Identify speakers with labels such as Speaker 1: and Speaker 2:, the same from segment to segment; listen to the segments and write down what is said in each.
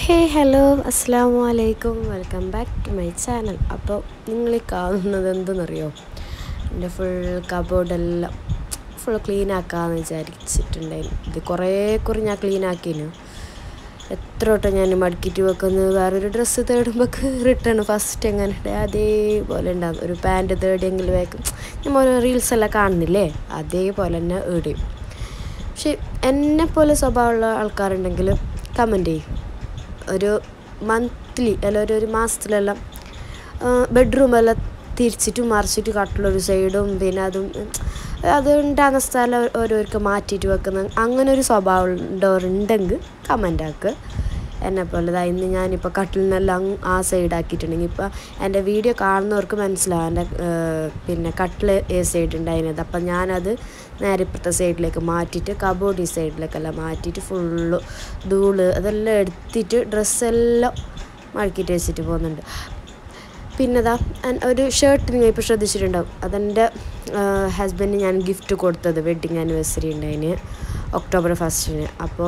Speaker 1: ഹേ hello അസ്സാം വലൈക്കും welcome back to my channel അപ്പോൾ നിങ്ങൾ ഈ കാണുന്നത് എന്തെന്നറിയോ എൻ്റെ ഫുൾ കബോർഡെല്ലാം ഫുൾ ക്ലീൻ ആക്കാമെന്ന് വിചാരിച്ചിട്ടുണ്ടായിരുന്നു ഇത് കുറേ കുറി ഞാൻ ക്ലീൻ ആക്കിനു എത്ര വട്ടം ഞാൻ മടക്കിയിട്ട് വെക്കുന്നത് വേറൊരു ഡ്രസ്സ് തേടുമ്പോൾ റിട്ടേൺ ഫസ്റ്റ് എങ്ങനെ ഉണ്ട് അതേപോലെ ഉണ്ടാകും ഒരു പാൻറ്റ് തേടിയെങ്കിലും വേക്കും നമ്മൾ റീൽസ് എല്ലാം കാണുന്നില്ലേ അതേപോലെ തന്നെ ഇടും പക്ഷെ എന്നെ പോലെ സ്വഭാവമുള്ള ആൾക്കാരുണ്ടെങ്കിൽ കമൻറ്റ് ചെയ്യും ഒരു മന്ത്ലി അല്ല ഒരു ഒരു മാസത്തിലെല്ലാം ബെഡ്റൂമെല്ലാം തിരിച്ചിട്ടും മറിച്ചിട്ട് കട്ടിലൊരു സൈഡും പിന്നെ അതും അത് ഉണ്ടാകുന്ന സ്ഥലം ഓരോർക്ക് മാറ്റിയിട്ട് വെക്കുന്ന അങ്ങനെ ഒരു സ്വഭാവം ഉണ്ടവരുണ്ടെങ്കിൽ കമൻ്റ് ആക്കുക എന്നെ പോലെ ഇതാ ഇന്ന് ഞാനിപ്പോൾ കട്ടിൽ നിന്നെല്ലാം ആ സൈഡ് ആക്കിയിട്ടുണ്ടെങ്കിൽ ഇപ്പോൾ എൻ്റെ വീഡിയോ കാണുന്നവർക്ക് മനസ്സിലാവും എൻ്റെ പിന്നെ കട്ടിൽ ഏ സൈഡ് ഉണ്ടായിരുന്നത് അപ്പം ഞാനത് നേരെ ഇപ്പുറത്തെ സൈഡിലേക്ക് മാറ്റിയിട്ട് കബോർഡ് ഈ സൈഡിലേക്കെല്ലാം മാറ്റിയിട്ട് ഫുള്ള് ധൂള് അതെല്ലാം എടുത്തിട്ട് ഡ്രസ്സെല്ലാം മടക്കിയിട്ട് വെച്ചിട്ട് പോകുന്നുണ്ട് പിന്നെ ഇതാ ഒരു ഷർട്ട് നിങ്ങൾ ഇപ്പോൾ ശ്രദ്ധിച്ചിട്ടുണ്ടാവും അതെൻ്റെ ഹസ്ബൻഡിന് ഞാൻ ഗിഫ്റ്റ് കൊടുത്തത് വെഡ്ഡിങ് ആനിവേഴ്സറി ഉണ്ടായിന് ഒക്ടോബർ ഫസ്റ്റിന് അപ്പോൾ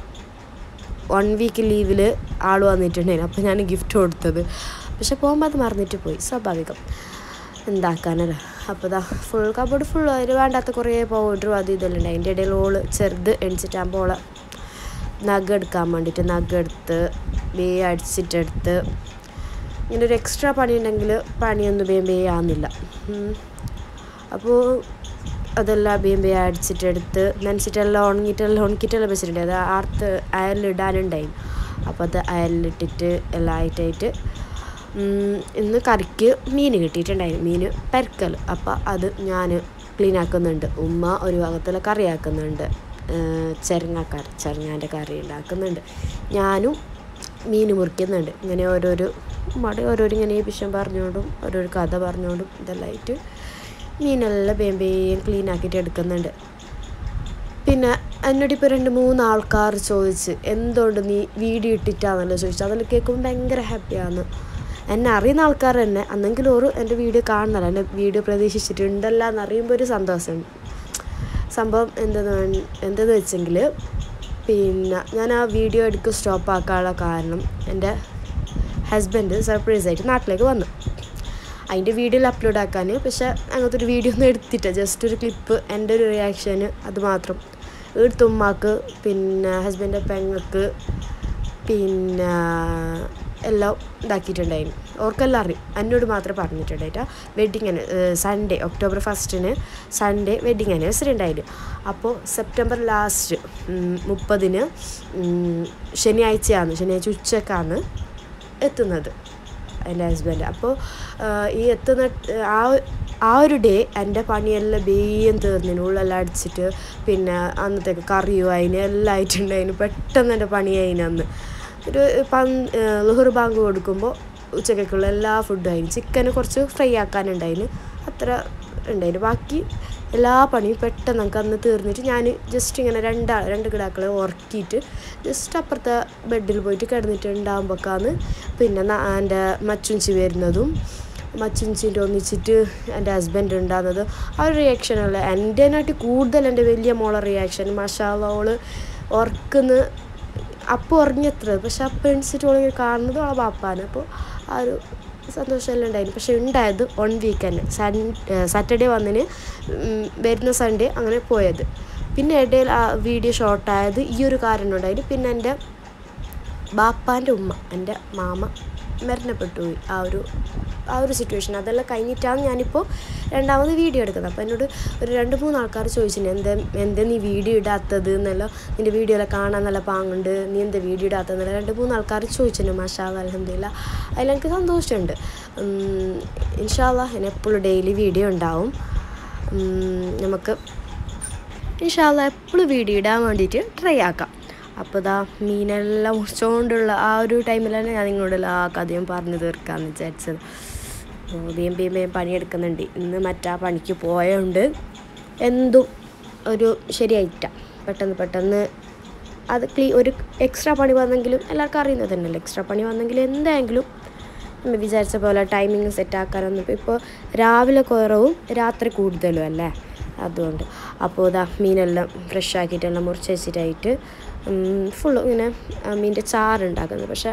Speaker 1: വൺ വീക്ക് ലീവിൽ ആൾ വന്നിട്ടുണ്ടായിരുന്നു അപ്പോൾ ഞാൻ ഗിഫ്റ്റ് കൊടുത്തത് പക്ഷെ പോകുമ്പോൾ അത് മറന്നിട്ട് പോയി സ്വാഭാവികം എന്താക്കാനല്ല അപ്പോൾ ഇതാ ഫുൾ കബോർഡ് ഫുൾ അതിന് വേണ്ടാത്ത കുറേ പൗഡറും അത് ഇതെല്ലാം ഉണ്ട് അതിൻ്റെ ഇടയിൽ ഓള് ചെറുത് എണിച്ചിട്ടാകുമ്പോൾ ഓളെ നഗ എടുക്കാൻ വേണ്ടിയിട്ട് നഗ എടുത്ത് വേ അടിച്ചിട്ടെടുത്ത് ഇങ്ങനെ ഒരു എക്സ്ട്രാ പണി ഉണ്ടെങ്കിൽ പണിയൊന്നും വേം വേ ആവുന്നില്ല അപ്പോൾ അതെല്ലാം ബേം ബേ അടിച്ചിട്ടെടുത്ത് നനച്ചിട്ടെല്ലാം ഉണങ്ങിയിട്ടെല്ലാം ഉണക്കിയിട്ടെല്ലാം വെച്ചിട്ടുണ്ട് അത് ആർത്ത് അയലിടാനുണ്ടായി അപ്പോൾ അത് അയലിലിട്ടിട്ട് എല്ലാം ആയിട്ടായിട്ട് ഇന്ന് കറിക്ക് മീൻ കിട്ടിയിട്ടുണ്ടായിരുന്നു മീൻ പെരക്കൽ അപ്പോൾ അത് ഞാൻ ക്ലീൻ ആക്കുന്നുണ്ട് ഉമ്മ ഒരു ഭാഗത്തിൽ കറി ആക്കുന്നുണ്ട് ചെരങ്ങാക്കറി ചെരങ്ങാൻ്റെ കറി ഉണ്ടാക്കുന്നുണ്ട് ഞാനും മീൻ മുറിക്കുന്നുണ്ട് ഇങ്ങനെ ഓരോരോ മടി ഓരോരോ ഇങ്ങനെ വിഷം പറഞ്ഞുകൊണ്ടും ഓരോരോ കഥ പറഞ്ഞുകൊണ്ടും ഇതെല്ലാം ആയിട്ട് മീനെല്ലാം വേം വേഗം ക്ലീൻ ആക്കിയിട്ട് എടുക്കുന്നുണ്ട് പിന്നെ എന്നോട് ഇപ്പോൾ രണ്ട് മൂന്ന് ആൾക്കാർ ചോദിച്ച് എന്തുകൊണ്ട് നീ വീഡിയോ ഇട്ടിട്ടാണല്ലോ ചോദിച്ചു അതെല്ലാം കേൾക്കുമ്പോൾ ഭയങ്കര ഹാപ്പിയാണ് എന്നെ അറിയുന്ന ആൾക്കാർ തന്നെ അന്നെങ്കിലും ഒരു എൻ്റെ വീഡിയോ കാണുന്നല്ല എൻ്റെ വീഡിയോ പ്രതീക്ഷിച്ചിട്ടുണ്ടല്ല എന്നറിയുമ്പോൾ ഒരു സന്തോഷമുണ്ട് സംഭവം എന്തെന്ന് എന്തെന്ന് വെച്ചെങ്കിൽ പിന്നെ ഞാൻ ആ വീഡിയോ എടുക്കുക സ്റ്റോപ്പ് ആക്കാനുള്ള കാരണം എൻ്റെ ഹസ്ബൻഡ് സർപ്രൈസ് ആയിട്ട് നാട്ടിലേക്ക് വന്നു അതിൻ്റെ വീഡിയോയിൽ അപ്ലോഡ് ആക്കാൻ പക്ഷെ അങ്ങനത്തെ ഒരു വീഡിയോ ഒന്നും എടുത്തിട്ട് ജസ്റ്റ് ഒരു ക്ലിപ്പ് എൻ്റെ ഒരു റിയാക്ഷന് അത് മാത്രം എടുത്ത ഉമ്മാക്ക് പിന്നെ ഹസ്ബൻഡ് പെങ്ങൾക്ക് പിന്നെ എല്ലാം ഇതാക്കിയിട്ടുണ്ടായിരുന്നു ഓർക്കെല്ലാം അറിയും എന്നോട് മാത്രമേ പറഞ്ഞിട്ടുണ്ടായിട്ടാ വെഡ്ഡിങ് സൺഡേ ഒക്ടോബർ ഫസ്റ്റിന് സൺഡേ വെഡ്ഡിങ് ആനിവേഴ്സറി ഉണ്ടായിരുന്നു അപ്പോൾ സെപ്റ്റംബർ ലാസ്റ്റ് മുപ്പതിന് ശനിയാഴ്ചയാണ് ശനിയാഴ്ച ഉച്ചക്കാണ് എത്തുന്നത് എൻ്റെ ഹസ്ബൻഡ് അപ്പോൾ ഈ എത്തുന്ന ആ ആ ഒരു ഡേ എൻ്റെ പണിയെല്ലാം വേഗം തീർന്നിന് ഉള്ളെല്ലാം അടിച്ചിട്ട് പിന്നെ അന്നത്തേക്ക് കറിയോ അതിന് എല്ലാം ആയിട്ടുണ്ടായിരുന്നു പെട്ടെന്ന് എൻ്റെ പണി അതിന് അന്ന് ഒരു പന്ത് ലുഹർ ബാങ്ക് കൊടുക്കുമ്പോൾ ഉച്ചക്കേക്കുള്ള എല്ലാ ഫുഡും ആയിരുന്നു ചിക്കന് കുറച്ച് ഫ്രൈ ആക്കാനുണ്ടായിരുന്നു അത്ര ഉണ്ടായിരുന്നു ബാക്കി എല്ലാ പണിയും പെട്ടെന്ന് നമുക്ക് അന്ന് തീർന്നിട്ട് ഞാൻ ജസ്റ്റ് ഇങ്ങനെ രണ്ടാ രണ്ട് കിടാക്കളെ ഉറക്കിയിട്ട് ജസ്റ്റ് അപ്പുറത്തെ ബെഡിൽ പോയിട്ട് കിടന്നിട്ടുണ്ടാകുമ്പോഴേക്കാണ് പിന്നെ എൻ്റെ മച്ചുഞ്ചി വരുന്നതും മച്ചുഞ്ചിൻ്റെ ഒന്നിച്ചിട്ട് എൻ്റെ ഹസ്ബൻഡ് ഉണ്ടാകുന്നത് ആ ഒരു റിയാക്ഷനല്ല എൻ്റെ നാട്ടിൽ കൂടുതൽ എൻ്റെ വലിയ മോളെ റിയാക്ഷൻ മഷാല ഓള് ഉറക്കുന്ന അപ്പോൾ ഉറങ്ങിയത്ര പക്ഷെ അപ്പം എണിച്ചിട്ട് ഓളിങ്ങനെ കാണുന്നത് ഓളെ ബാപ്പാണ് അപ്പോൾ ആ ഒരു സന്തോഷമെല്ലാം ഉണ്ടായിരുന്നു പക്ഷെ ഉണ്ടായത് വൺ വീക്ക് തന്നെ സൺ സാറ്റർഡേ വന്നതിന് വരുന്ന സൺഡേ അങ്ങനെ പോയത് പിന്നെ ഇടയിൽ ആ വീഡിയോ ഷോർട്ടായത് ഈ ഒരു കാരണം ഉണ്ടായിരുന്നു പിന്നെ എൻ്റെ ബാപ്പാൻ്റെ ഉമ്മ എൻ്റെ മാമ മരണപ്പെട്ടു പോയി ആ ഒരു ആ ഒരു സിറ്റുവേഷൻ അതെല്ലാം കഴിഞ്ഞിട്ടാണ് ഞാനിപ്പോൾ രണ്ടാമത് വീഡിയോ എടുക്കുന്നത് അപ്പോൾ എന്നോട് ഒരു രണ്ട് മൂന്ന് ആൾക്കാർ ചോദിച്ചിട്ടുണ്ട് എന്താ എന്താ നീ വീഡിയോ ഇടാത്തത് എന്നല്ല നിൻ്റെ വീഡിയോ എല്ലാം കാണാൻ നല്ല പാങ്ങുണ്ട് നീ എന്താ വീഡിയോ ഇടാത്തതെന്നല്ല രണ്ട് മൂന്ന് ആൾക്കാർ ചോദിച്ചിട്ടുണ്ട് മഷാല അലഹമില്ല അതിൽ എനിക്ക് സന്തോഷമുണ്ട് ഇൻഷാല്ല ഇനി എപ്പോഴും ഡെയിലി വീഡിയോ ഉണ്ടാവും നമുക്ക് ഇൻഷാല്ല എപ്പോഴും വീഡിയോ ഇടാൻ വേണ്ടിയിട്ട് ട്രൈ ആക്കാം അപ്പോൾ ഇതാ മീനെല്ലാം മുറിച്ചുകൊണ്ടുള്ള ആ ഒരു ടൈമിൽ തന്നെ ഞാൻ നിങ്ങളോട് എല്ലാ കഥയും പറഞ്ഞു തീർക്കാമെന്ന് വിചാരിച്ചത് വേം വേം വേം പണിയെടുക്കുന്നുണ്ട് ഇന്ന് മറ്റാ പണിക്ക് പോയതുകൊണ്ട് എന്തും ഒരു ശരിയായിട്ട പെട്ടെന്ന് പെട്ടെന്ന് അത് ക്ലീ ഒരു എക്സ്ട്രാ പണി വന്നെങ്കിലും എല്ലാവർക്കും അറിയുന്നത് തന്നെയല്ലോ എക്സ്ട്രാ പണി വന്നെങ്കിൽ എന്തായെങ്കിലും നമ്മൾ വിചാരിച്ച പോലെ ടൈമിങ് സെറ്റാക്കാനൊന്നും ഇപ്പോൾ രാവിലെ കുറവും രാത്രി കൂടുതലും അല്ലേ അതുകൊണ്ട് അപ്പോൾ ഇതാ മീനെല്ലാം ഫ്രഷ് ആക്കിയിട്ടെല്ലാം മുറിച്ച് വെച്ചിട്ടായിട്ട് ഫുള്ള് ഇങ്ങനെ മീൻ്റെ ചാറുണ്ടാക്കുന്നത് പക്ഷേ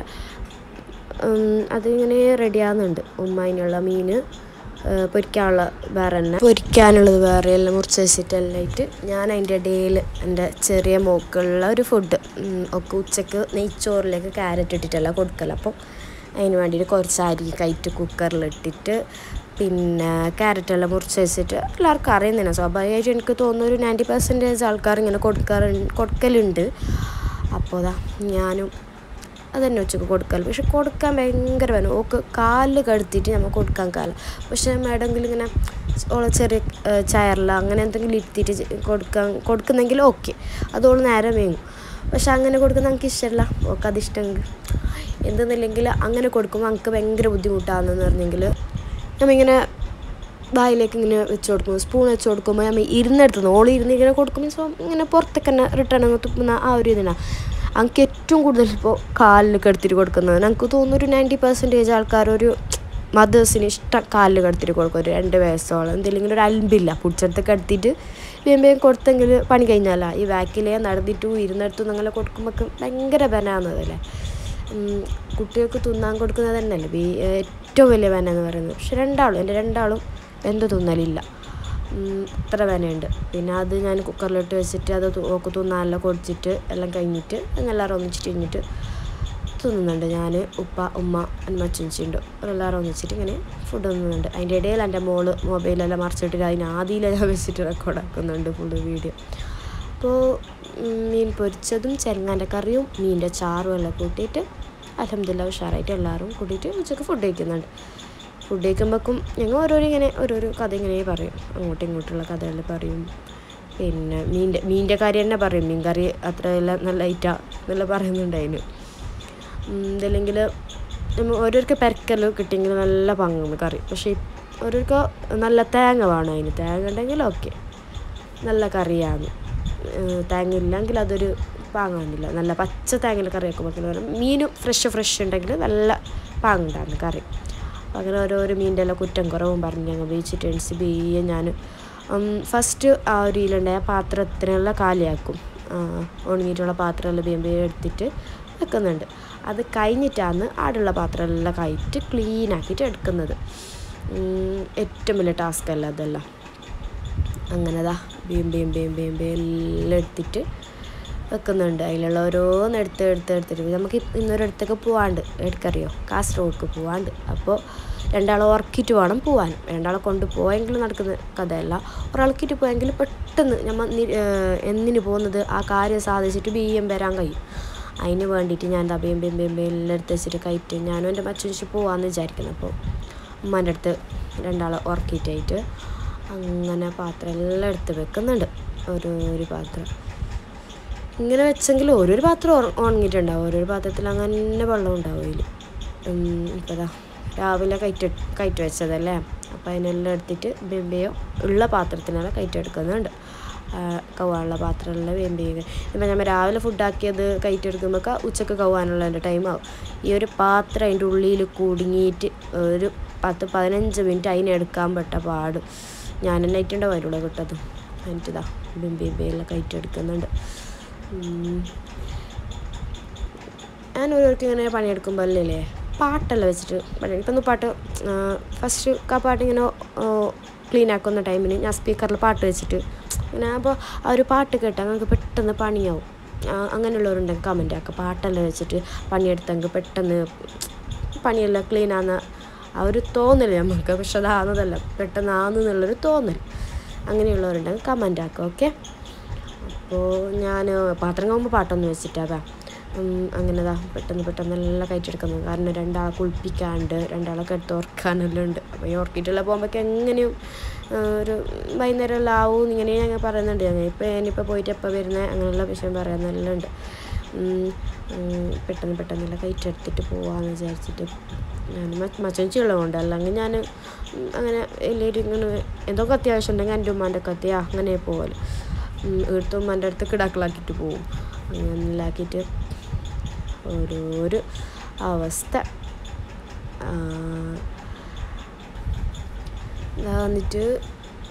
Speaker 1: ഉം, അതിങ്ങനെ റെഡിയാകുന്നുണ്ട് ഉമ്മ അതിനുള്ള മീൻ പൊരിക്കാനുള്ള വേറെ തന്നെ പൊരിക്കാനുള്ളത് വേറെ എല്ലാം മുറിച്ച് വെച്ചിട്ടെല്ലാം ഇട്ട് ഞാൻ അതിൻ്റെ ഇടയിൽ എൻ്റെ ചെറിയ മോക്കുള്ള ഒരു ഫുഡ് ഒക്കെ ഉച്ചക്ക് നെയ്ച്ചോറിലേക്ക് ക്യാരറ്റ് ഇട്ടിട്ടല്ല കൊടുക്കല അപ്പോൾ അതിന് വേണ്ടിയിട്ട് കുറച്ച് അരി കയറ്റ് കുക്കറിലിട്ടിട്ട് പിന്നെ ക്യാരറ്റ് എല്ലാം മുറിച്ച് വെച്ചിട്ട് എല്ലാവർക്കും അറിയുന്നതിനാ സ്വാഭാവികമായിട്ട് എനിക്ക് തോന്നുന്നു ഒരു നയൻറ്റി പെർസെൻറ്റേജ് ആൾക്കാർ ഇങ്ങനെ കൊടുക്കാറുണ്ട് കൊടുക്കലുണ്ട് അപ്പോൾ അതാ ഞാനും അതന്നെ ഉച്ചക്ക് കൊടുക്കൽ പക്ഷെ കൊടുക്കാൻ ഭയങ്കര വേണം ഓക്ക് കാലിൽ കഴുത്തിയിട്ട് നമ്മൾ കൊടുക്കാൻ കാലം പക്ഷെ മേഡെങ്കിലും ഇങ്ങനെ ഓളെ ചെറിയ ചയറില അങ്ങനെ എന്തെങ്കിലും ഇരുത്തിയിട്ട് ചെ- കൊടുക്കാൻ കൊടുക്കുന്നെങ്കിൽ ഓക്കെ അതോളം നേരം വേങ്ങും പക്ഷെ അങ്ങനെ കൊടുക്കുന്ന നമുക്ക് ഇഷ്ടമല്ല ഓക്ക് അതിഷ്ടമെങ്കിൽ എന്തെന്നില്ലെങ്കിൽ അങ്ങനെ കൊടുക്കുമ്പോൾ നമുക്ക് ഭയങ്കര ബുദ്ധിമുട്ടാണെന്ന് പറഞ്ഞെങ്കിൽ നമ്മിങ്ങനെ വായിലേക്ക് ഇങ്ങനെ വെച്ച് കൊടുക്കും സ്പൂൺ വെച്ച് കൊടുക്കുമ്പോൾ നമ്മൾ ഇരുന്നെടുത്ത് ഓളി ഇരുന്ന് ഇങ്ങനെ കൊടുക്കും മീൻസ് ഇങ്ങനെ പുറത്തേക്ക് തന്നെ റിട്ടേൺ അങ്ങ് തുപ്പുന്ന ആ ഒരു ഇതിനാണ് എനിക്ക് ഏറ്റവും കൂടുതൽ ഇപ്പോൾ കാലിൽ കെടുത്തിട്ട് കൊടുക്കുന്നത് എനിക്ക് തോന്നുന്നു ഒരു നയൻറ്റി പെർസെൻറ്റേജ് ആൾക്കാർ ഒരു മദേഴ്സിന് ഇഷ്ടം കാലിൽ കെടുത്തിട്ട് കൊടുക്കും ഒരു രണ്ട് വയസ്സോളം എന്തെങ്കിലും ഒരു അൽമ്പില്ല പിടിച്ചെടുത്ത് കെടുത്തിട്ട് വേഗം വേഗം കൊടുത്തെങ്കിൽ പണി കഴിഞ്ഞാലാ ഈ ബാക്കിലേ നടന്നിട്ടും ഇരുന്നിടത്തും അങ്ങനെ കൊടുക്കുമ്പോൾ ഭയങ്കര ബനാന്നതല്ലേ ഉം, കുട്ടികൾക്ക് തിന്നാൻ കൊടുക്കുന്നത് തന്നെയല്ലേ ബി ഏറ്റവും വലിയ വേന എന്ന് പറയുന്നത് പക്ഷെ രണ്ടാളും എൻ്റെ രണ്ടാളും എന്ത് തിന്നലില്ല ഉം, ഇത്ര വേനയുണ്ട് പിന്നെ അത് ഞാൻ കുക്കറിലിട്ട് വെച്ചിട്ട് അത് തു- ഓക്ക് തിന്നാനെല്ലാം കൊടുത്തിട്ട് എല്ലാം കഴിഞ്ഞിട്ട് എല്ലാവരും ഒന്നിച്ചിട്ട് കഴിഞ്ഞിട്ട് തിന്നുന്നുണ്ട് ഞാൻ ഉപ്പ ഉമ്മ എൻ്റെ മച്ചുഞ്ചിണ്ട് എല്ലാവരും ഒന്നിച്ചിട്ട് ഇങ്ങനെ ഫുഡ് തിന്നുന്നുണ്ട് അതിൻ്റെ ഇടയിൽ എൻ്റെ മോള് മൊബൈലെല്ലാം മറിച്ചിട്ട് അതിന് ആദ്യം ഞാൻ വെച്ചിട്ട് റെക്കോർഡാക്കുന്നുണ്ട് ഫുള്ള് വീഡിയോ അപ്പോൾ മീൻ പൊരിച്ചതും ചെരങ്ങാൻ്റെ കറിയും മീനിൻ്റെ ചാറും എല്ലാം കൂട്ടിയിട്ട് അലഹമില്ല ഉഷാറായിട്ട് എല്ലാവരും കൂട്ടിയിട്ട് ഉച്ചക്ക് ഫുഡ് കഴിക്കുന്നുണ്ട് ഫുഡ് കഴിക്കുമ്പോഴേക്കും ഞങ്ങൾ ഓരോരോ ഇങ്ങനെ ഓരോരോ കഥ ഇങ്ങനെ പറയും അങ്ങോട്ടും ഇങ്ങോട്ടുള്ള കഥകൾ പറയും പിന്നെ മീൻ്റെ മീൻ്റെ കാര്യം തന്നെ പറയും മീൻ കറി അത്ര എല്ലാം നല്ല ഐറ്റാ എന്നെല്ലാം പറയുന്നുണ്ട് അതിന് ഇതല്ലെങ്കിൽ നമ്മൾ ഓരോർക്ക് പെരക്കൽ കിട്ടിയെങ്കിൽ നല്ല പങ്കുന്നു കറി പക്ഷേ ഓരോർക്ക് നല്ല തേങ്ങ വേണം അതിന് തേങ്ങ ഉണ്ടെങ്കിൽ ഓക്കെ നല്ല കറിയാണ് ഏഹ് തേങ്ങ ഇല്ലെങ്കിൽ അതൊരു പാങ്ങാണില്ല നല്ല പച്ച തേങ്ങയിൽ കറി വെക്കുമ്പോൾ പറയും മീനും ഫ്രഷ് ഫ്രഷ് ഉണ്ടെങ്കിൽ നല്ല പാങ്ങുണ്ടാകുന്നു കറി അപ്പോൾ അങ്ങനെ ഓരോരോ മീൻ്റെ എല്ലാം കുറ്റം കുറവും പറഞ്ഞ് ഞങ്ങൾ ഉപയോഗിച്ചിട്ട് എണിച്ച് ബിയ്യെ ഞാൻ ഫസ്റ്റ് ആ ഒരു ഇതിലുണ്ടായ പാത്രത്തിനെല്ലാം കാലിയാക്കും ആ, ഉണങ്ങിയിട്ടുള്ള പാത്രമെല്ലാം ബിയം ബിയം എടുത്തിട്ട് വെക്കുന്നുണ്ട് അത് കഴിഞ്ഞിട്ടാണ് ആടുള്ള പാത്രമെല്ലാം കഴിയിട്ട് ക്ലീൻ ആക്കിയിട്ട് എടുക്കുന്നത് ഉം, ഏറ്റവും വലിയ ടാസ്ക് അല്ല അതെല്ലാം അങ്ങനെതാ ബീം ബീം ബീം ബീം ബീം എല്ലാം എടുത്തിട്ട് വെക്കുന്നുണ്ട് അതിലുള്ള ഓരോന്ന് എടുത്ത് എടുത്ത് എടുത്തിട്ട് നമുക്ക് ഇ- ഇന്നൊരിടത്തേക്ക് പോവാണ്ട് എടുക്കറിയോ കാസർഗോഡ്ക്ക് പോവാണ്ട് അപ്പോൾ രണ്ടാളെ ഉറക്കിയിട്ട് വേണം പോവാൻ രണ്ടാളെ കൊണ്ട് പോയെങ്കിൽ നടക്കുന്ന കഥയല്ല ഒരാൾക്കിട്ട് പോയെങ്കിൽ പെട്ടെന്ന് നമ്മൾ എന്നിന് പോകുന്നത് ആ കാര്യം സാധിച്ചിട്ട് ബിയ്യം വരാൻ കഴിയും അതിന് വേണ്ടിയിട്ട് ഞാൻ എന്താ ബീം ബീം ബീം ബീം എല്ലാം എടുത്ത് വെച്ചിട്ട് കയറ്റ് ഞാനും എൻ്റെ മച്ചുനിച്ച് പോവാമെന്ന് വിചാരിക്കുന്നു അപ്പോൾ ഉമ്മാൻ്റെ അടുത്ത് രണ്ടാളെ ഉറക്കിയിട്ടായിട്ട് അങ്ങനെ പാത്രം എല്ലാം എടുത്ത് വെക്കുന്നുണ്ട് ഒരു ഒരു പാത്രം ഇങ്ങനെ വെച്ചെങ്കിൽ ഓരോരു പാത്രം ഉറ- ഉണങ്ങിയിട്ടുണ്ടാവും ഓരോരു പാത്രത്തിൽ അങ്ങനെ വെള്ളം ഉണ്ടാവും അതിൽ ഇപ്പതാ രാവിലെ കയറ്റ് കയറ്റ് വെച്ചതല്ലേ അപ്പോൾ അതിനെല്ലാം എടുത്തിട്ട് ബെമ്പയോ ഉള്ള പാത്രത്തിനെല്ലാം കയറ്റെടുക്കുന്നുണ്ട് കവാനുള്ള പാത്രമെല്ലാം വെമ്പയുക ഇപ്പം നമ്മൾ രാവിലെ ഫുഡാക്കിയത് കയറ്റെടുക്കുമ്പോൾ ഉച്ചക്ക് കവാനുള്ള എൻ്റെ ടൈമാവും ഈ ഒരു പാത്രം അതിൻ്റെ ഉള്ളിൽ കുടുങ്ങിയിട്ട് ഒരു പത്ത് പതിനഞ്ച് മിനിറ്റ് അതിനെടുക്കാൻ പെട്ട പാട് ഞാൻ തന്നെ ആയിട്ടുണ്ടാവും അതിലൂടെ കിട്ടത് എന്നിട്ടിതാ ബിംബിബിയെല്ലാം കയറ്റെടുക്കുന്നുണ്ട് ഉം. ഞാൻ ഓരോർക്ക് ഇങ്ങനെ പണിയെടുക്കുമ്പോൾ അല്ലേ പാട്ടെല്ലാം വെച്ചിട്ട് പണി ഇപ്പം പാട്ട് ഫസ്റ്റ് ആ പാട്ട് ഇങ്ങനെ ക്ലീൻ ആക്കുന്ന ടൈമിന് ഞാൻ സ്പീക്കറിൽ പാട്ട് വെച്ചിട്ട് ഇങ്ങനെ അപ്പോൾ ആ ഒരു പാട്ട് കേട്ടാൽ നമുക്ക് പെട്ടെന്ന് പണിയാവും ആ, അങ്ങനെയുള്ളവരുണ്ടെങ്കിൽ കമൻ്റ് ആക്കുക പാട്ടെല്ലാം വെച്ചിട്ട് പണിയെടുത്തെങ്കിൽ പെട്ടെന്ന് പണിയെല്ലാം ക്ലീൻ ആകുന്ന ആ ഒരു തോന്നൽ നമുക്ക് പക്ഷെ അതാകുന്നതല്ല പെട്ടെന്ന് ആകുന്നുള്ളൊരു തോന്നൽ അങ്ങനെയുള്ളവരുണ്ടെങ്കിൽ കമൻ്റ് ആക്കുക ഓക്കെ അപ്പോൾ ഞാൻ പാത്രം കമ്പ് പാട്ടൊന്നും വെച്ചിട്ടാ അങ്ങനെതാ പെട്ടെന്ന് പെട്ടെന്ന് എല്ലാം കയറ്റെടുക്കുന്നത് കാരണം രണ്ടാളെ കുളിപ്പിക്കാണ്ട് രണ്ടാളെ കെടുത്ത് ഓർക്കാനെല്ലാം ഉണ്ട് അപ്പോൾ ഈ ഓർക്കിയിട്ടുള്ള പോകുമ്പോഴേക്ക് എങ്ങനെയും ആ, ഒരു വൈകുന്നേരം എല്ലാം ആവും ഇങ്ങനെ ഞങ്ങൾ പറയുന്നുണ്ട് ഞങ്ങൾ ഇപ്പോൾ ഞാനിപ്പോൾ പോയിട്ട് എപ്പോൾ വരുന്നത് അങ്ങനെയുള്ള വിഷയം പറയാനെല്ലാം ഉണ്ട് ഉം, ഉം, പെട്ടെന്ന് പെട്ടെന്നെല്ലാം കയറ്റെടുത്തിട്ട് പോവാമെന്ന് വിചാരിച്ചിട്ട് ഞാൻ മച്ചഞ്ചി ഉള്ളതുകൊണ്ട് അല്ലെങ്കിൽ ഞാൻ അങ്ങനെ എല്ലാവരും ഇങ്ങനെ എന്തൊക്കെ അത്യാവശ്യം ഉണ്ടെങ്കിൽ എൻ്റെ ഉമ്മാൻ്റെ ഒക്കെ അത്യാ അങ്ങനെ പോകല് എടുത്തും ഉമ്മാൻ്റെ അടുത്ത് കിടാക്കളാക്കിയിട്ട് പോവും അങ്ങനെ ആക്കിയിട്ട് ഓരോരോ അവസ്ഥ ആ, ഇതാ വന്നിട്ട്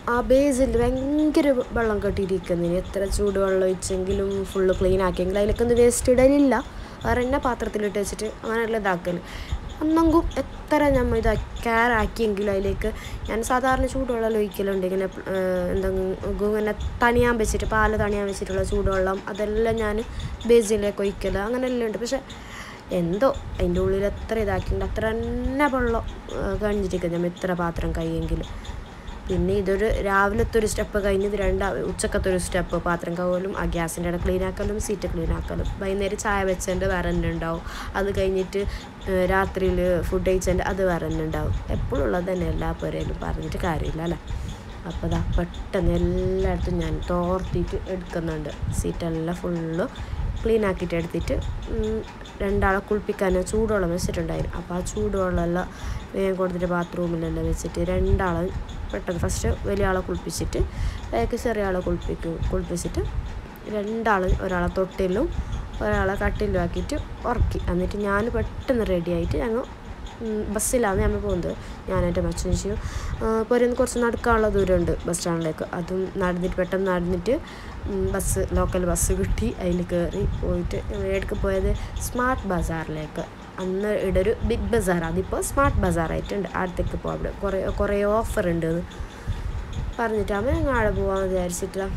Speaker 1: ആ ബേസിൽ ഭയങ്കര വെള്ളം കെട്ടിയിരിക്കുന്നതിന് എത്ര ചൂടുവെള്ളം ഒഴിച്ചെങ്കിലും ഫുള്ള് ക്ലീൻ ആക്കിയെങ്കിലും അതിലേക്കൊന്നും വേസ്റ്റ് ഇടലില്ല വേറെ തന്നെ പാത്രത്തിലിട്ട് വെച്ചിട്ട് അങ്ങനെയുള്ള ഇതാക്കൽ അന്നെങ്കും എത്ര നമ്മൾ ഇത് കെയർ ആക്കിയെങ്കിലും അതിലേക്ക് ഞാൻ സാധാരണ ചൂടുവെള്ളം ഒഴിക്കലുണ്ട് ഇങ്ങനെ എന്തെങ്കിലും ഇങ്ങനെ തണിയാൻ വെച്ചിട്ട് പാല് തണിയാൻ വെച്ചിട്ടുള്ള ചൂടുവെള്ളം അതെല്ലാം ഞാൻ ബേസിലേക്ക് ഒഴിക്കൽ അങ്ങനെയെല്ലാം ഉണ്ട് പക്ഷെ എന്തോ അതിൻ്റെ ഉള്ളിൽ എത്ര ഇതാക്കിയിട്ടുണ്ട് അത്ര തന്നെ വെള്ളം കഴിഞ്ഞിരിക്കും നമ്മൾ ഇത്ര പാത്രം കഴിയെങ്കിലും പിന്നെ ഇതൊരു രാവിലത്തെ ഒരു സ്റ്റെപ്പ് കഴിഞ്ഞ് ഇത് രണ്ടാ ഉച്ചക്കത്തെ ഒരു സ്റ്റെപ്പ് പാത്രം കഴുകലും ആ ഗ്യാസിൻ്റെ ഇട ക്ലീൻ ആക്കലും സീറ്റ് ക്ലീൻ ആക്കലും വൈകുന്നേരം ചായ വെച്ചതിൻ്റെ വേറെ തന്നെ ഉണ്ടാവും അത് കഴിഞ്ഞിട്ട് രാത്രിയിൽ ഫുഡ് കഴിച്ചതിൻ്റെ അത് വേറെ തന്നെ ഉണ്ടാവും എപ്പോഴും ഉള്ളത് തന്നെ എല്ലാ പേരേലും പറഞ്ഞിട്ട് കാര്യമില്ല അല്ലേ അപ്പോൾ അതാ പെട്ടെന്ന് എല്ലായിടത്തും ഞാൻ തോർത്തിയിട്ട് എടുക്കുന്നുണ്ട് സീറ്റെല്ലാം ഫുള്ള് ക്ലീൻ ആക്കിയിട്ട് എടുത്തിട്ട് രണ്ടാളെ കുളിപ്പിക്കാൻ ചൂടുവെള്ളം വെച്ചിട്ടുണ്ടായിരുന്നു അപ്പോൾ ആ ചൂടുവെള്ളമെല്ലാം വേഗം കൊടുത്തിട്ട് ബാത്റൂമിലെല്ലാം വെച്ചിട്ട് രണ്ടാളെ പെട്ടെന്ന് ഫസ്റ്റ് വലിയ ആളെ കുളിപ്പിച്ചിട്ട് ബാക്ക് ചെറിയ ആളെ കുളിപ്പിക്കും കുളിപ്പിച്ചിട്ട് രണ്ടാളും ഒരാളെ തൊട്ടിലും ഒരാളെ കട്ടിലും ആക്കിയിട്ട് ഉറക്കി എന്നിട്ട് ഞാൻ പെട്ടെന്ന് റെഡി ആയിട്ട് ഞങ്ങൾ ബസ്സിലാണ് നമ്മൾ പോകുന്നത് ഞാൻ എൻ്റെ മച്ചൻ ചെയ്യും പുരന്ന് കുറച്ച് നടക്കാനുള്ള ദൂരമുണ്ട് ബസ് സ്റ്റാൻഡിലേക്ക് അതും നടന്നിട്ട് പെട്ടെന്ന് നടന്നിട്ട് ബസ് ലോക്കൽ ബസ് കിട്ടി അതിൽ കയറി പോയിട്ട് എവിടേക്ക് പോയത് സ്മാർട്ട് ബസാറിലേക്ക് അന്ന് ഇവിടെ ഒരു ബിഗ് ബസാർ അതിപ്പോൾ സ്മാർട്ട് ബസാറായിട്ടുണ്ട് അടുത്തേക്ക് പോകാം അവിടെ കുറേ കുറേ ഓഫർ ഉണ്ട് പറഞ്ഞിട്ടാകുമ്പോൾ ഞങ്ങൾ അവിടെ പോകാമെന്ന് വിചാരിച്ചിട്ടില്ല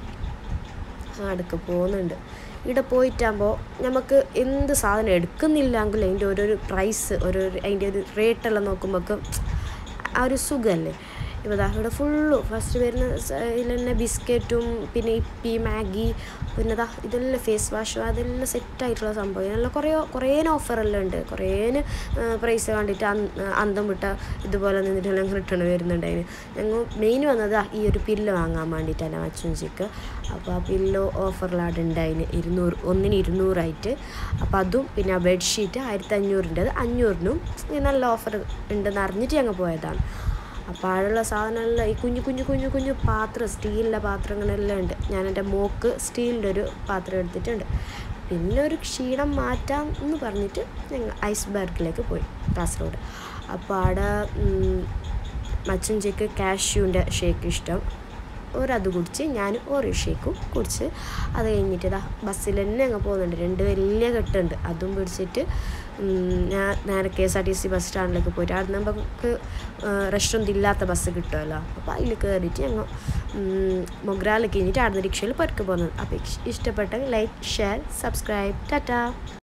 Speaker 1: അടുക്ക് പോകുന്നുണ്ട് ഇവിടെ പോയിട്ടാകുമ്പോൾ നമുക്ക് എന്ത് സാധനം എടുക്കുന്നില്ലെങ്കിൽ അതിൻ്റെ ഓരോരോ പ്രൈസ് ഓരോരോ അതിൻ്റെ ഒരു റേറ്റെല്ലാം നോക്കുമ്പോൾ ആ ഒരു സുഖമല്ലേ ഇപ്പോൾ ദാ ഇവിടെ ഫുള്ള് ഫസ്റ്റ് വരുന്ന ഇതിൽ തന്നെ ബിസ്ക്കറ്റും പിന്നെ ഇപ്പി മാഗി പിന്നെ ദാ ഇതെല്ലാം ഫേസ് വാഷും അതെല്ലാം സെറ്റായിട്ടുള്ള സംഭവം ഇതിനെല്ലാം കുറേ കുറേ ഓഫറെല്ലാം ഉണ്ട് കുറേ പ്രൈസ് കണ്ടിട്ട് അന്തം വിട്ട ഇതുപോലെ നിന്നിട്ടെല്ലാം റിട്ടേൺ വരുന്നുണ്ട് അതിന് ഞങ്ങൾ മെയിൻ വന്നത് ഈ ഒരു പില്ല് വാങ്ങാൻ വേണ്ടിയിട്ടാണ് മച്ചുഞ്ചിക്ക് അപ്പോൾ ആ പില്ലോ ഓഫറിലാണ് ഉണ്ടായിന് ഇരുന്നൂറ് ഒന്നിന് ഇരുന്നൂറായിട്ട് അപ്പോൾ അതും പിന്നെ ആ ബെഡ്ഷീറ്റ് ആയിരത്തി അഞ്ഞൂറിൻ്റെത് അഞ്ഞൂറിനും നല്ല ഓഫർ ഉണ്ടെന്ന് അറിഞ്ഞിട്ട് ഞങ്ങൾ പോയതാണ് അപ്പോൾ ആളുള്ള സാധനമെല്ലാം ഈ കുഞ്ഞു കുഞ്ഞു കുഞ്ഞു കുഞ്ഞു പാത്രം സ്റ്റീലിൻ്റെ പാത്രങ്ങളെല്ലാം ഉണ്ട് ഞാൻ എൻ്റെ മോക്ക് സ്റ്റീലിൻ്റെ ഒരു പാത്രം എടുത്തിട്ടുണ്ട് പിന്നെ ഒരു ക്ഷീണം മാറ്റാം എന്ന് പറഞ്ഞിട്ട് ഞങ്ങൾ ഐസ്ബർഗിലേക്ക് പോയി കാസർഗോഡ് അപ്പോൾ അവിടെ മച്ചുഞ്ചിക്ക് കാഷ്യൂൻ്റെ ഷേക്ക് ഇഷ്ടം ഒരത് കുടിച്ച് ഞാൻ ഓരോ ഷേക്കും കുടിച്ച് അത് കഴിഞ്ഞിട്ട് ഇതാ ബസ്സിൽ തന്നെ അങ്ങ് പോകുന്നുണ്ട് രണ്ട് വലിയ കെട്ടുണ്ട് അതും പിടിച്ചിട്ട് ഞാൻ നേരെ K S R T C bus സ്റ്റാൻഡിലേക്ക് പോയിട്ട് അവിടെ നമുക്ക് റെസ്റ്റോറൻറ്റ് ഇല്ലാത്ത ബസ് കിട്ടുമല്ലോ അപ്പോൾ അതിൽ കയറിയിട്ട് ഞങ്ങൾ മൊഗ്രാലേക്ക് കഴിഞ്ഞിട്ട് അവിടെ റിക്ഷയിൽ പുറക്ക് പോകുന്നത് അപ്പോൾ ഇഷ്ടപ്പെട്ടെങ്കിൽ ലൈക്ക് ഷെയർ സബ്സ്ക്രൈബ് ടാറ്റാ